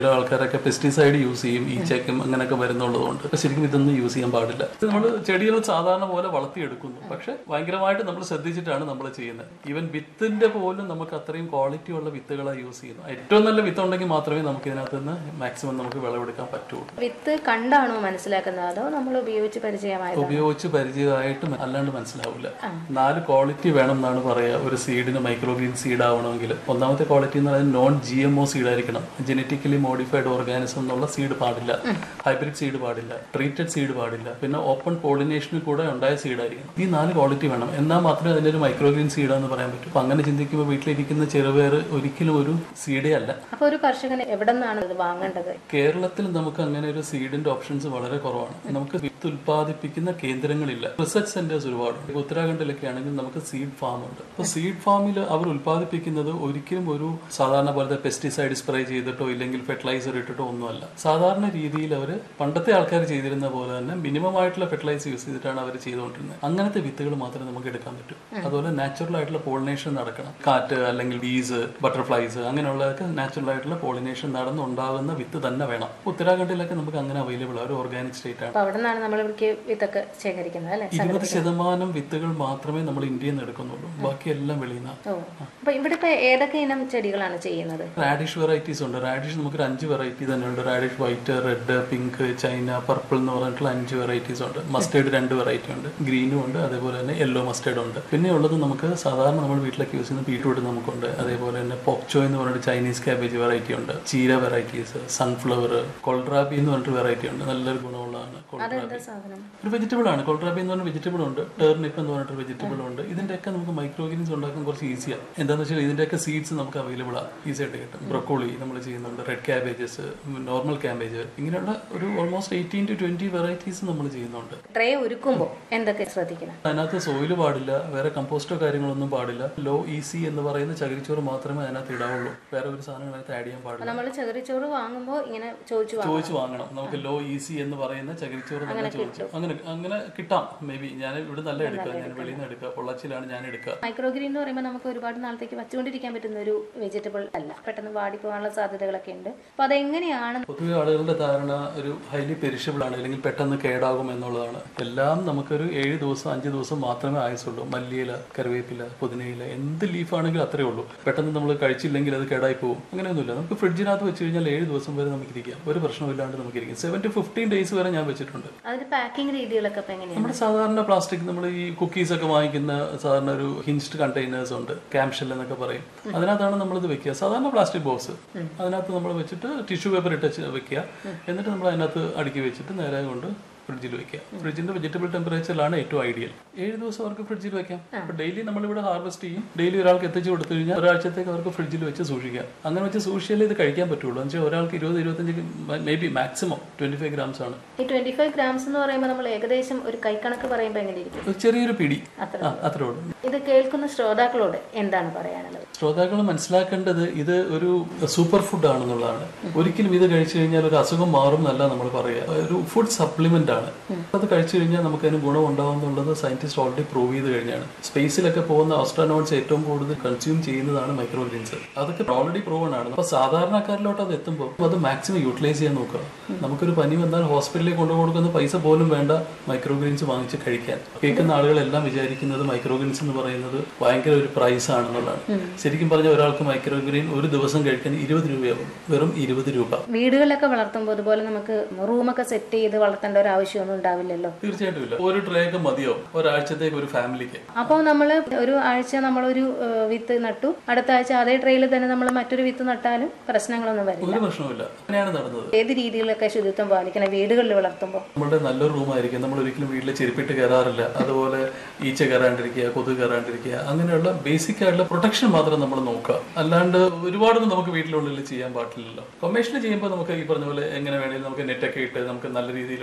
ചില ആൾക്കാരൊക്കെ pesticide use ചെയ്യും ഈച്ചയ്ക്കും അങ്ങനെയൊക്കെ വരുന്നുള്ളതുകൊണ്ട് അപ്പൊ ശരിക്കും ഇതൊന്നും യൂസ് ചെയ്യാൻ പാടില്ല ഇത് നമ്മൾ ചെടികൾ സാധാരണ പോലെ വളർത്തിയെടുക്കുന്നു പക്ഷെ ഭയങ്കരമായിട്ട് നമ്മൾ ശ്രദ്ധിച്ചിട്ടാണ് നമ്മൾ ചെയ്യുന്നത് ഈവൻ വിത്തിന്റെ പോലും നമുക്ക് അത്രയും ക്വാളിറ്റി ഉള്ള വിത്തുകളാണ് യൂസ് ചെയ്യുന്നത് ഏറ്റവും നല്ല വിത്ത് ഉണ്ടെങ്കിൽ മാത്രമേ നമുക്ക് ഇതിനകത്ത് നിന്ന് മാക്സിമം നമുക്ക് വിളവെടുക്കാൻ പറ്റുള്ളൂ വിത്ത് കണ്ടാണോ മനസ്സിലാക്കുന്നത് അതോ നമ്മൾ ഉപയോഗിച്ച് പരിചയമായത് ഉപയോഗിച്ച് പരിചയമായിട്ട് മ- അല്ലാണ്ട് മനസ്സിലാവില്ല നാല് ക്വാളിറ്റി വേണം എന്നാണ് പറയാ ഒരു സീഡിന് മൈക്രോഗ്രീൻ സീഡ് ആവണമെങ്കിൽ ഒന്നാമത്തെ ക്വാളിറ്റി എന്ന് പറയുന്നത് non G M O seed ആയിരിക്കണം ജനറ്റിക്കലി മോഡിഫൈഡ് ഓർഗാനിസം എന്നുള്ള സീഡ് പാടില്ല ഹൈബ്രിഡ് സീഡ് പാടില്ല ട്രീറ്റഡ് സീഡ് പാടില്ല പിന്നെ ഓപ്പൺ പോളിനേഷനിൽ കൂടെ ഉണ്ടായ സീഡ് ആയിരിക്കണം ഈ നാല് ക്വാളിറ്റി വേണം എന്നാൽ മാത്രമേ അതിന്റെ ഒരു മൈക്രോഗ്രീൻ സീഡ് എന്ന് പറയാൻ പറ്റൂ അപ്പൊ അങ്ങനെ ചിന്തിക്കുമ്പോൾ വീട്ടിലിരിക്കുന്ന ചെറുപയർ ഒരിക്കലും ഒരു സീഡേ അല്ല അപ്പൊ ഒരു കർഷകൻ എവിടെ നിന്നാണ് ഇത് വാങ്ങേണ്ടത് കേരളത്തിൽ നമുക്ക് അങ്ങനെ ഒരു സീഡിന്റെ ഓപ്ഷൻസ് വളരെ കുറവാണ് നമുക്ക് വിത്ത് ഉൽപ്പാദിപ്പിക്കുന്ന കേന്ദ്രങ്ങളില്ല റിസർച്ച് സെന്റേഴ്സ് ഒരുപാടുണ്ട് ഉത്തരാഖണ്ഡിലൊക്കെ ആണെങ്കിൽ നമുക്ക് സീഡ് ഫാം ഉണ്ട് അപ്പോൾ സീഡ് ഫാമിൽ അവർ ഉൽപ്പാദിപ്പിക്കുന്നത് ഒരിക്കലും ഒരു സാധാരണ പോലത്തെ പെസ്റ്റിസൈഡ് സ്പ്രേ ചെയ്തിട്ടോ ഇല്ലെങ്കിൽ ഫെർട്ടിലൈസർ ഇട്ടിട്ടോ ഒന്നുമല്ല സാധാരണ രീതിയിൽ അവർ പണ്ടത്തെ ആൾക്കാർ ചെയ്തിരുന്ന പോലെ തന്നെ മിനിമം ആയിട്ടുള്ള ഫെർട്ടിലൈസർ യൂസ് ചെയ്തിട്ടാണ് അവർ ചെയ്തുകൊണ്ടിരുന്നത് അങ്ങനത്തെ വിത്തുകൾ മാത്രമേ നമുക്ക് എടുക്കാൻ പറ്റൂ അതുപോലെ നാച്ചുറൽ ആയിട്ടുള്ള പോളിനേഷൻ നടക്കണം കാറ്റ് അല്ലെങ്കിൽ ബീസ് ബട്ടർഫ്ലൈസ് അങ്ങനെയുള്ളതൊക്കെ നാച്ചുറൽ ആയിട്ടുള്ള പോളിനേഷൻ നടന്നുണ്ടാകുന്ന വിത്ത് തന്നെ വേണം ഉത്തരാഖണ്ഡിലൊക്കെ നമുക്ക് അങ്ങനെ അവൈലബിൾ ആണ് ഒരു ഓർഗാനിക് സ്റ്റേറ്റ് ആണ് അപ്പൊ അവിടെ നിന്നാണ് നമ്മൾ ഇവിടേക്ക് വിത്തൊക്കെ ശേഖരിക്കുന്നത് അല്ലെ ഇരുപത് ശതമാനം വിത്തുകൾ മാത്രമേ നമ്മൾ ഇന്ത്യയിൽ നിന്ന് എടുക്കുന്നുള്ളൂ ബാക്കിയെല്ലാം വെളിയിൽ നിന്നാണ് ഓ അപ്പൊ ഇവിടെ ഇപ്പൊ ഏതൊക്കെ ഇനം ചെടികളാണ് ചെയ്യുന്നത് റാഡിഷ് വെറൈറ്റീസ് ഉണ്ട് റാഡിഷ് നമുക്ക് ഒരു അഞ്ച് വെറൈറ്റി തന്നെ ഉണ്ട് radish white red pink China purple എന്ന് പറഞ്ഞിട്ടുള്ള അഞ്ച് വെറൈറ്റീസ് ഉണ്ട് മസ്റ്റേർഡ് രണ്ട് വെറൈറ്റി ഉണ്ട് ഗ്രീനും ഉണ്ട് അതേപോലെ തന്നെ യെല്ലോ മസ്റ്റേർഡ് ഉണ്ട് പിന്നെ ഉള്ളത് നമുക്ക് സാധാരണ നമ്മൾ വീട്ടിലൊക്കെ യൂസ് ചെയ്യുന്ന ബീട്രൂട്ട് നമുക്കുണ്ട് അതേപോലെ തന്നെ പോക്ചോ എന്ന് പറഞ്ഞിട്ട് ചൈനീസ് കാബേജ് വെറൈറ്റി ഉണ്ട് ചീര വെറൈറ്റീസ് സൺഫ്ലവർ കൊൾഡ്രാബി എന്ന് പറഞ്ഞിട്ട് വെറൈറ്റി ഉണ്ട് നല്ലൊരു ഗുണമുള്ളതാണ് കൊൾഡ്രാബി അതെന്താ സാധനം ഒരു വെജിറ്റബിൾ ആണ് കൊൾഡ്രാബി എന്ന് പറഞ്ഞ വെജിറ്റബിൾ ഉണ്ട് ടേർണിപ്പ് എന്ന് പറഞ്ഞിട്ട് വെജിറ്റബിൾ ഉണ്ട് ഇതിന്റെയൊക്കെ നമുക്ക് മൈക്രോഗ്രീൻസ് ഉണ്ടാക്കാൻ കുറച്ച് ഈസിയാണ് എന്താണെന്ന് വെച്ചാൽ ഇതിന്റെയൊക്കെ സീഡ്സ് നമുക്ക് അവൈലബിൾ ആണ് ഈസി ആയിട്ട് കിട്ടും ബ്രൊക്കോളി നമ്മൾ ചെയ്യുന്നുണ്ട് റെഡ് ക്യാബേജസ് നോർമൽ ക്യാബേജ് ഇങ്ങനെയുള്ള ഒരു almost eighteen to twenty varieties നമ്മൾ ചെയ്യുന്നുണ്ട് ട്രേ ഒരുക്കുമ്പോൾ എന്തൊക്കെ ശ്രദ്ധിക്കണം അതിനകത്ത് സോയിൽ പാടില്ല വേറെ കമ്പോസ്റ്റോ കാര്യങ്ങളൊന്നും പാടില്ല ലോ ഈസി എന്ന് പറയുന്ന ചകിരിച്ചോറ് മാത്രമേ അതിനകത്ത് ഇടാവുള്ളൂ വേറെ ഒരു സാധനം അതിനകത്ത് ആഡ് ചെയ്യാൻ പാടില്ല നമ്മൾ ചകിരിച്ചോറ് വാങ്ങുമ്പോൾ ഇങ്ങനെ ചോദിച്ചു വാങ്ങും ചോദിച്ചു വാങ്ങണം നമുക്ക് ലോ ഈസി എന്ന് പറയുന്ന ചകിരിച്ചോറ് തന്നെ ചോദിച്ചു അങ്ങനെ അങ്ങനെ കിട്ടാം മേ ബി ഞാൻ ഇവിടെ നല്ല എടുക്കുക ഞാൻ വെളിയിൽ നിന്ന് എടുക്കുക പൊള്ളച്ചിലാണ് ഞാൻ എടുക്കുക മൈക്രോഗ്രീൻ എന്ന് പറയുമ്പോൾ നമുക്ക് ഒരുപാട് നാളത്തേക്ക് വച്ചുകൊണ്ടിരിക്കാൻ പറ്റുന്ന ഒരു വെജിറ്റബിൾ അല്ല പെട്ടെന്ന് വാടിപ്പോകാനുള്ള സാധ്യതകളൊക്കെ ഉണ്ട് അപ്പൊ അതെങ്ങനെയാണ് പൊതുവെ ആളുകളുടെ ധാരണ ഒരു ഹൈലി പെരിഷബിൾ ആണ് അല്ലെങ്കിൽ പെട്ടെന്ന് കേടാകും എന്നുള്ളതാണ് എല്ലാം നമുക്കൊരു ഏഴ് ദിവസം അഞ്ച് ദിവസം മാത്രമേ ആയുസുള്ളൂ മല്ലിയില കറിവേപ്പില പുതിനയില എന്ത് ലീഫാണെങ്കിലും അത്രേ ഉള്ളൂ പെട്ടെന്ന് നമ്മൾ കഴിച്ചില്ലെങ്കിൽ അത് കേടായി പോകും അങ്ങനെയൊന്നുമില്ല നമുക്ക് ഫ്രിഡ്ജിനകത്ത് വെച്ച് കഴിഞ്ഞാൽ ഏഴ് ദിവസം വരെ നമുക്ക് ഇരിക്കാം ഒരു പ്രശ്നമില്ലാണ്ട് നമുക്ക് ഇരിക്കാം സെവൻ ടു ഫിഫ്റ്റീൻ ഡേയ്സ് വരെ ഞാൻ വെച്ചിട്ടുണ്ട് അതിന്റെ പാക്കിംഗ് രീതികളൊക്കെ ഇപ്പൊ എങ്ങനെയാണ് നമ്മുടെ സാധാരണ പ്ലാസ്റ്റിക് നമ്മൾ ഈ കുക്കീസ് ഒക്കെ വാങ്ങിക്കുന്ന സാധാരണ ഒരു ഹിൻസ്ഡ് കണ്ടെയ്നേഴ്സ് ഉണ്ട് ക്യാംഷെൽ എന്നൊക്കെ പറയും അതിനകത്താണ് നമ്മളിത് വെക്കുക സാധാരണ പ്ലാസ്റ്റിക് ബോക്സ് അതിനകത്ത് നമ്മൾ വെച്ചിട്ട് ടിഷ്യൂ പേപ്പർ ഇട്ട് വെച്ച് വെക്കുക എന്നിട്ട് നമ്മൾ അതിനകത്ത് അടുക്കി വെച്ചിട്ട് നേരെ കൊണ്ട് ഫ്രിഡ്ജിൽ വെക്കുക ഫ്രിഡ്ജിന്റെ വെജിറ്റബിൾ ടെമ്പറേച്ചറിലാണ് ഏറ്റവും ഐഡിയൽ ഏഴ് ദിവസം അവർക്ക് ഫ്രിഡ്ജിൽ വെക്കാം അപ്പൊ ഡെയിലി നമ്മളിവിടെ ഹാർവെസ്റ്റ് ചെയ്യും ഡെയിലി ഒരാൾക്ക് എത്തിച്ചു കൊടുത്തു കഴിഞ്ഞാൽ ഒരാഴ്ചത്തേക്ക് അവർക്ക് ഫ്രിഡ്ജിൽ വെച്ച് സൂക്ഷിക്കാം അങ്ങനെ വെച്ച് സൂക്ഷിച്ചാലേ ഇത് കഴിക്കാൻ പറ്റുള്ളൂ എന്ന് വെച്ചാൽ ഒരാൾക്ക് ഇരുപത് ഇരുപത്തഞ്ച് maybe maximum twenty five grams ആണ് ഈ ട്വന്റി ഫൈവ് ഗ്രാംസ് എന്ന് പറയുമ്പോൾ നമ്മൾ ഏകദേശം ഒരു കൈക്കണക്ക് പറയുമ്പോൾ എങ്ങനെ ഇരിക്കും ഒരു ചെറിയൊരു പിടി അത്ര ആ അത്രേ ഉള്ളൂ ഇത് കേൾക്കുന്ന ശ്രോതാക്കളോട് എന്താണ് പറയാനുള്ളത് ശ്രോതാക്കൾ മനസ്സിലാക്കേണ്ടത് ഇത് ഒരു സൂപ്പർ ഫുഡ് ആണെന്നുള്ളതാണ് ഒരിക്കലും ഇത് കഴിച്ചു കഴിഞ്ഞാൽ ഒരു അസുഖം മാറും എന്നല്ല നമ്മൾ പറയുക ഒരു ഫുഡ് സപ്ലിമെന്റ് ആണ് അത് കഴിച്ചു കഴിഞ്ഞാൽ നമുക്ക് അതിന് ഗുണം ഉണ്ടാവും എന്നുള്ളത് സയന്റിസ്റ്റ് ഓൾറെഡി പ്രൂവ് ചെയ്ത് കഴിഞ്ഞാണ് സ്പേസിലൊക്കെ പോകുന്ന ഓസ്ട്രോനോട്സ് ഏറ്റവും കൂടുതൽ കൺസ്യൂം ചെയ്യുന്നതാണ് മൈക്രോഗ്രീൻസ് അതൊക്കെ ഓൾറെഡി പ്രൂവൺ ആണ് അപ്പൊ സാധാരണക്കാരിലോട്ട് അത് എത്തുമ്പോൾ അത് മാക്സിമം യൂട്ടിലൈസ് ചെയ്യാൻ നോക്കുക നമുക്കൊരു പനി വന്നാൽ ഹോസ്പിറ്റലിൽ കൊണ്ടു കൊടുക്കുന്ന പൈസ പോലും വേണ്ട മൈക്രോഗ്രീൻസ് വാങ്ങിച്ച് കഴിക്കാൻ കേൾക്കുന്ന ആളുകളെല്ലാം വിചാരിക്കുന്നത് മൈക്രോഗ്രീൻസ് എന്ന് പറയുന്നത് ഭയങ്കര ഒരു പ്രൈസ് ആണെന്നുള്ളതാണ് ശരിക്കും പറഞ്ഞാൽ ഒരാൾക്ക് മൈക്രോഗ്രീൻ ഒരു ദിവസം കഴിക്കാൻ ഇരുപത് രൂപയാവും വെറും ഇരുപത് രൂപ വീടുകളിലൊക്കെ വളർത്തുമ്പോൾ അതുപോലെ നമുക്ക് റൂമൊക്കെ സെറ്റ് ചെയ്ത് വളർത്തേണ്ട ഒരു ആവശ്യമൊന്നും ഉണ്ടാവില്ലല്ലോ തീർച്ചയായിട്ടും ഇല്ല ഒരു ട്രേ ഒക്കെ മതിയോ ഒരാഴ്ചത്തേക്ക് ഒരു ഫാമിലിക്ക് അപ്പോൾ നമ്മൾ ഒരു ആഴ്ച നമ്മളൊരു ഏഹ്, വിത്ത് നട്ടു അടുത്ത ആഴ്ച അതേ ട്രെയിൽ തന്നെ നമ്മൾ മറ്റൊരു വിത്ത് നട്ടാലും പ്രശ്നങ്ങളൊന്നും വരില്ല ഒരു പ്രശ്നവുമില്ല അങ്ങനെയാണ് നടന്നത് ഏത് രീതിയിലൊക്കെ ശുചിത്വം പാലിക്കണം വീടുകളിൽ വളർത്തുമ്പോൾ നമ്മുടെ നല്ലൊരു റൂമായിരിക്കും നമ്മൾ ഒരിക്കലും വീട്ടിൽ ചെരുപ്പിട്ട് കയറാറില്ല അതുപോലെ ഈച്ച കയറാണ്ടിരിക്കുക കൊതുക് കയറാണ്ടിരിക്കുക അങ്ങനെയുള്ള ബേസിക് ആയിട്ടുള്ള പ്രൊട്ടക്ഷൻ മാത്രം നമ്മൾ നോക്കുക അല്ലാണ്ട് ഒരുപാടൊന്നും നമുക്ക് വീട്ടിലുള്ളിൽ ചെയ്യാൻ പാടില്ലല്ലോ കൊമേഴ്ഷ്യൽ ചെയ്യുമ്പോൾ നമുക്ക് ഈ പറഞ്ഞ പോലെ എങ്ങനെ വേണമെങ്കിലും നമുക്ക് നെറ്റൊക്കെ ഇട്ട് നമുക്ക് നല്ല രീതിയിൽ അങ്ങനെയുള്ള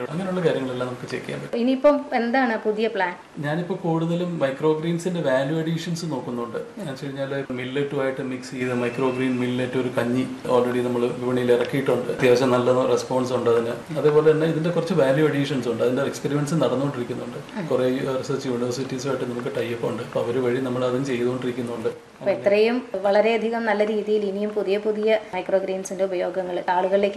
കാര്യങ്ങളെല്ലാം നമുക്ക് ചെക്ക് ചെയ്യാൻ പറ്റും ഇനിയിപ്പം എന്താണ് പുതിയ പ്ലാൻ ഞാനിപ്പോൾ കൂടുതലും മൈക്രോഗ്രീൻസിന്റെ വാല്യൂ അഡീഷൻസ് നോക്കുന്നുണ്ട് എന്ന് വെച്ച് കഴിഞ്ഞാൽ മില്ലറ്റുമായിട്ട് മിക്സ് ചെയ്ത് മൈക്രോഗ്രീൻ മില്ലറ്റ് ഒരു കഞ്ഞി ഓൾറെഡി നമ്മൾ വിപണിയിൽ ഇറക്കിയിട്ടുണ്ട് അത്യാവശ്യം നല്ല റെസ്പോൺസ് ഉണ്ട് അതിന് അതേപോലെ തന്നെ ഇതിന്റെ കുറച്ച് വാല്യൂ അഡീഷൻസ് ഉണ്ട് അതിന്റെ എക്സ്പെരിമെന്റ്സ് നടന്നുകൊണ്ടിരിക്കുന്നുണ്ട് കുറേ റിസർച്ച് യൂണിവേഴ്സിറ്റീസുമായിട്ട് നമുക്ക് ടൈപ്പ് ഉണ്ട് അപ്പോൾ അവർ വഴി നമ്മൾ അതും ചെയ്തുകൊണ്ടിരിക്കുന്നുണ്ട് അപ്പൊ ഇത്രയും വളരെയധികം നല്ല രീതിയിൽ ഇനിയും പുതിയ പുതിയ മൈക്രോഗ്രീൻസിന്റെ ഉപയോഗങ്ങൾ ആളുകളിലേക്ക്